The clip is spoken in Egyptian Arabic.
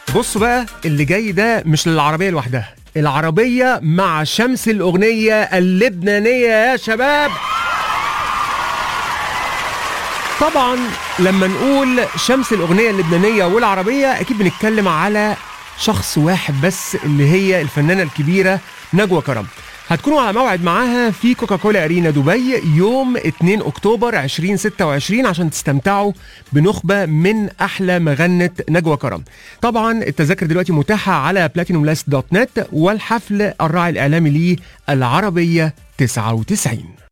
بصوا بقى اللي جاي ده مش للعربية لوحدها العربية مع شمس الأغنية اللبنانية يا شباب طبعا لما نقول شمس الأغنية اللبنانية والعربية أكيد بنتكلم على شخص واحد بس اللي هي الفنانة الكبيرة نجوى كرم هتكونوا على موعد معاها في كوكاكولا أرينا دبي يوم 2 أكتوبر 2026 عشان تستمتعوا بنخبة من أحلى مغنة نجوى كرم طبعا التذاكر دلوقتي متاحة على بلاتينوم لاست دوت نت والحفل الراعي الإعلامي ليه العربية 99